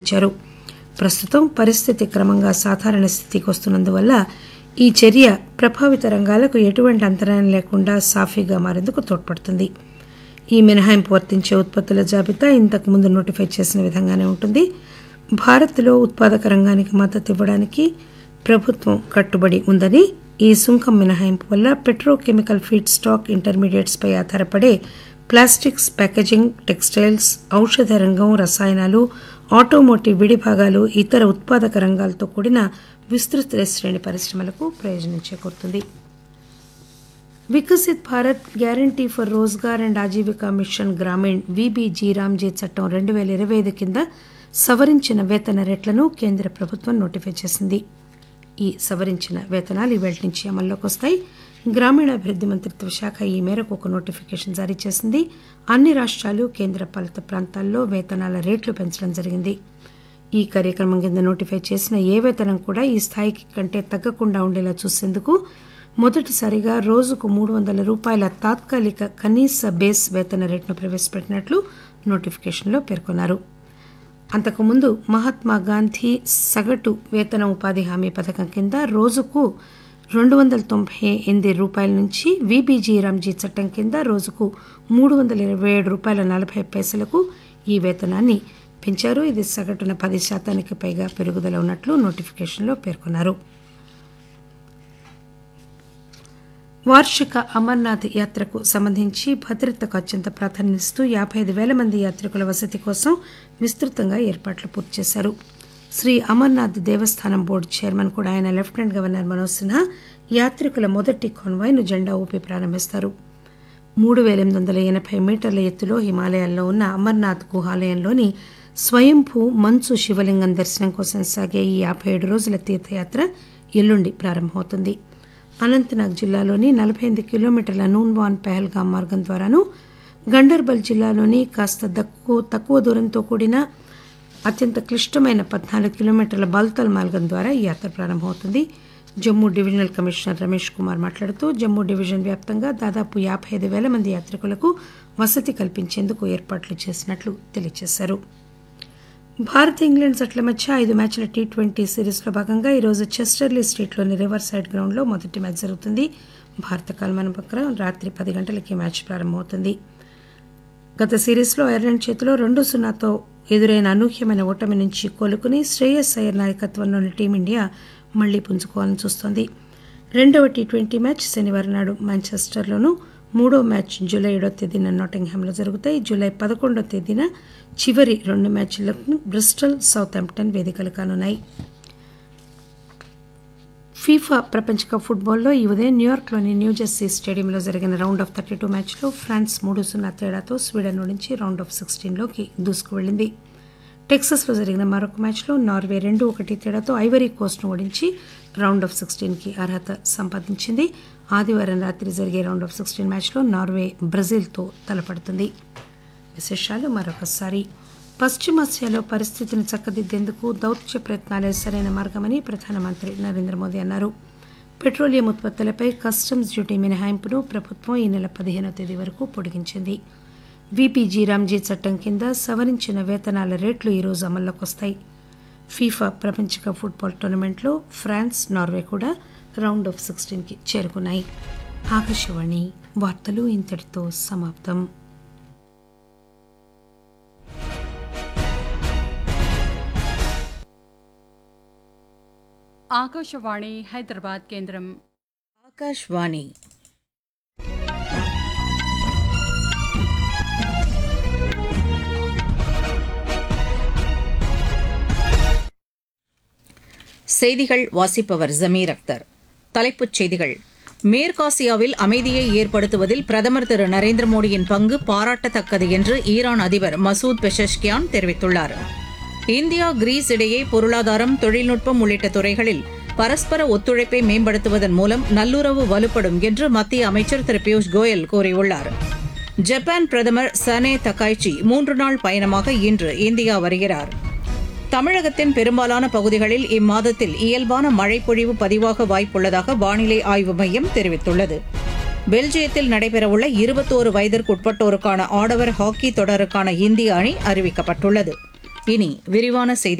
హెచ్చరించారు ప్రస్తుతం పరిస్థితి క్రమంగా సాధారణ స్థితికి వస్తున్నందువల్ల ఈ చర్య ప్రభావిత రంగాలకు ఎటువంటి అంతరాయం లేకుండా సాఫీగా మారేందుకు తోడ్పడుతుంది ఈ మినహాయింపు వర్తించే ఉత్పత్తుల జాబితా ఇంతకు ముందు నోటిఫై చేసిన విధంగానే ఉంటుంది భారత్లో ఉత్పాదక రంగానికి మద్దతు ఇవ్వడానికి ప్రభుత్వం కట్టుబడి ఉందని ఈ సుంకం మినహాయింపు వల్ల పెట్రోకెమికల్ ఫీడ్ స్టాక్ ఇంటర్మీడియట్స్ పై ఆధారపడే ప్లాస్టిక్స్ ప్యాకేజింగ్ టెక్స్టైల్స్ ఔషధ రంగం రసాయనాలు ఆటోమోటివ్ విడిభాగాలు ఇతర ఉత్పాదక రంగాలతో కూడిన విస్తృత శ్రేణి పరిశ్రమలకు ప్రయోజనం చేకూరుతుంది Viksit Bharat guarantee for Rozgar and Ajeevika mission Grameen V B G Ramji చట్టం రెండు వేల ఇరవై ఐదు కింద సవరించిన వేతన రేట్లను కేంద్ర ప్రభుత్వం నోటిఫై చేసింది ఈ సవరించిన వేతనాలు ఇవాళ నుంచి అమల్లోకి వస్తాయి గ్రామీణాభివృద్ధి మంత్రిత్వ శాఖ ఈ మేరకు ఒక నోటిఫికేషన్ జారీ చేసింది అన్ని రాష్ట్రాలు కేంద్ర పాలిత ప్రాంతాల్లో వేతనాల రేట్లు పెంచడం జరిగింది ఈ కార్యక్రమం కింద నోటిఫై చేసిన ఏ వేతనం కూడా ఈ స్థాయికి కంటే తగ్గకుండా ఉండేలా చూసేందుకు మొదటిసారిగా రోజుకు మూడు వందల రూపాయల తాత్కాలిక కనీస బేస్ వేతన రేటును ప్రవేశపెట్టినట్లు నోటిఫికేషన్లో పేర్కొన్నారు అంతకుముందు మహాత్మా గాంధీ సగటు వేతన ఉపాధి హామీ పథకం కింద రోజుకు రెండు వందల తొంభై ఎనిమిది రూపాయల నుంచి విబీజీ రామ్జీ చట్టం కింద రోజుకు మూడు వందల ఇరవై ఏడు రూపాయల నలభై పైసలకు ఈ వేతనాన్ని పెంచారు ఇది సగటున పది శాతానికి పైగా పెరుగుదల ఉన్నట్లు నోటిఫికేషన్లో పేర్కొన్నారు వార్షిక అమర్నాథ్ యాత్రకు సంబంధించి భద్రతకు అత్యంత ప్రాధాన్యమిస్తూ యాభై ఐదు వేల మంది యాత్రికుల వసతి కోసం విస్తృతంగా ఏర్పాట్లు పూర్తి చేశారు శ్రీ అమర్నాథ్ దేవస్థానం బోర్డు చైర్మన్ కూడా ఆయన లెఫ్టినెంట్ గవర్నర్ మనోజ్ సిన్హా యాత్రికుల మొదటి కాన్వాయ్ను జెండా ఊపి ప్రారంభిస్తారు మూడు వేల ఎనిమిది వందల ఎనభై మీటర్ల ఎత్తులో హిమాలయాల్లో ఉన్న అమర్నాథ్ గుహాలయంలోని స్వయంభూ మంచు శివలింగం దర్శనం కోసం సాగే ఈ యాభై ఏడు రోజుల తీర్థయాత్ర ఎల్లుండి ప్రారంభమవుతుంది అనంతనాగ్ జిల్లాలోని నలభై ఎనిమిది కిలోమీటర్ల నూన్వాన్ పెహల్గాం మార్గం ద్వారాను గండర్బల్ జిల్లాలోని కాస్త తక్కువ తక్కువ దూరంతో కూడిన అత్యంత క్లిష్టమైన పద్నాలుగు కిలోమీటర్ల బల్తల్ మార్గం ద్వారా ఈ యాత్ర ప్రారంభమవుతుంది జమ్మూ డివిజనల్ కమిషనర్ రమేష్ కుమార్ మాట్లాడుతూ జమ్మూ డివిజన్ వ్యాప్తంగా దాదాపు యాభై ఐదు వేల మంది యాత్రికులకు వసతి కల్పించేందుకు ఏర్పాట్లు చేసినట్లు తెలియజేశారు భారత్ ఇంగ్లాండ్ జట్ల మధ్య ఐదు మ్యాచ్ల టీ ట్వంటీ సిరీస్లో భాగంగా ఈరోజు చెస్టర్లీ స్ట్రీట్లోని రివర్ సైడ్ గ్రౌండ్లో మొదటి మ్యాచ్ జరుగుతుంది భారత కాలమానం ప్రకారం రాత్రి పది గంటలకి మ్యాచ్ ప్రారంభమవుతుంది గత సిరీస్లో ఐర్లాండ్ చేతిలో రెండు సున్నాతో ఎదురైన అనూహ్యమైన ఓటమి నుంచి కోలుకుని శ్రేయస్ అయ్యర్ నాయకత్వంలోని టీమిండియా మళ్లీ పుంజుకోవాలని చూస్తోంది రెండవ టీ ట్వంటీ మ్యాచ్ శనివారం నాడు మాంచెస్టర్లోనూ మూడో మ్యాచ్ జూలై ఏడో తేదీన నాటింగ్హామ్లో జరుగుతాయి జూలై పదకొండో తేదీన చివరి రెండు మ్యాచ్లకు బ్రిస్టల్ సౌత్ హాంప్టన్ వేదికలు కానున్నాయి ఫీఫా ప్రపంచ కప్ ఫుట్బాల్లో ఈ ఉదయం న్యూయార్క్లోని న్యూజెర్సీ స్టేడియంలో జరిగిన రౌండ్ ఆఫ్ థర్టీ టూ మ్యాచ్లో ఫ్రాన్స్ మూడు సున్నా తేడాతో స్వీడన్ నుంచి రౌండ్ ఆఫ్ సిక్స్టీన్లోకి దూసుకు వెళ్లింది టెక్సస్లో జరిగిన మరొక మ్యాచ్లో నార్వే రెండు ఒకటి తేడాతో ఐవరీ కోస్ట్ను ఓడించి రౌండ్ ఆఫ్ సిక్స్టీన్కి అర్హత సంపాదించింది ఆదివారం రాత్రి జరిగే రౌండ్ ఆఫ్ సిక్స్టీన్ మ్యాచ్లో నార్వే బ్రెజిల్తో తలపడుతుంది విశేషాలు మరొకసారి పశ్చిమాసియాలో పరిస్థితిని చక్కదిద్దేందుకు దౌత్య ప్రయత్నాలే సరైన మార్గమని ప్రధానమంత్రి నరేంద్ర మోదీ అన్నారు పెట్రోలియం ఉత్పత్తులపై కస్టమ్స్ డ్యూటీ మినహాయింపును ప్రభుత్వం ఈ నెల పదిహేనో తేదీ వరకు పొడిగించింది విపీజీ రామ్జీ చట్టం కింద సవరించిన వేతనాల రేట్లు ఈరోజు అమల్లోకి వస్తాయి ఫీఫా ప్రపంచ కప్ ఫుట్బాల్ టోర్నమెంట్లో ఫ్రాన్స్ నార్వే కూడా రౌండ్ ఆఫ్ సిక్స్టీన్కి చేరుకున్నాయి ఆకాశవాణి వార్తలు ఇంతటితో సమాప్తం ఆకాశవాణి హైదరాబాద్ కేంద్రం ఆకాశవాణి செய்திகள் வாசிப்பவர் ஜமீர் அக்தர் தலைப்புச் செய்திகள் மேற்காசியாவில் அமைதியை ஏற்படுத்துவதில் பிரதமர் திரு நரேந்திர மோடியின் பங்கு பாராட்டத்தக்கது என்று ஈரான் அதிபர் மசூத் பெஷஷ்கியான் தெரிவித்துள்ளார் இந்தியா கிரீஸ் இடையே பொருளாதாரம் தொழில்நுட்பம் உள்ளிட்ட துறைகளில் பரஸ்பர ஒத்துழைப்பை மேம்படுத்துவதன் மூலம் நல்லுறவு வலுப்படும் என்று மத்திய அமைச்சர் திரு பியூஷ் கோயல் கூறியுள்ளார் ஜப்பான் பிரதமர் சனே தக்காய்ச்சி மூன்று நாள் பயணமாக இன்று இந்தியா வருகிறார் தமிழகத்தின் பெரும்பாலான பகுதிகளில் இம்மாதத்தில் இயல்பான மழைப்பொழிவு பதிவாக வாய்ப்புள்ளதாக வானிலை ஆய்வு மையம் தெரிவித்துள்ளது பெல்ஜியத்தில் நடைபெறவுள்ள இருபத்தோரு வயதிற்குட்பட்டோருக்கான ஆடவர் ஹாக்கி தொடருக்கான இந்திய அணி அறிவிக்கப்பட்டுள்ளது இனி விரிவான செய்தி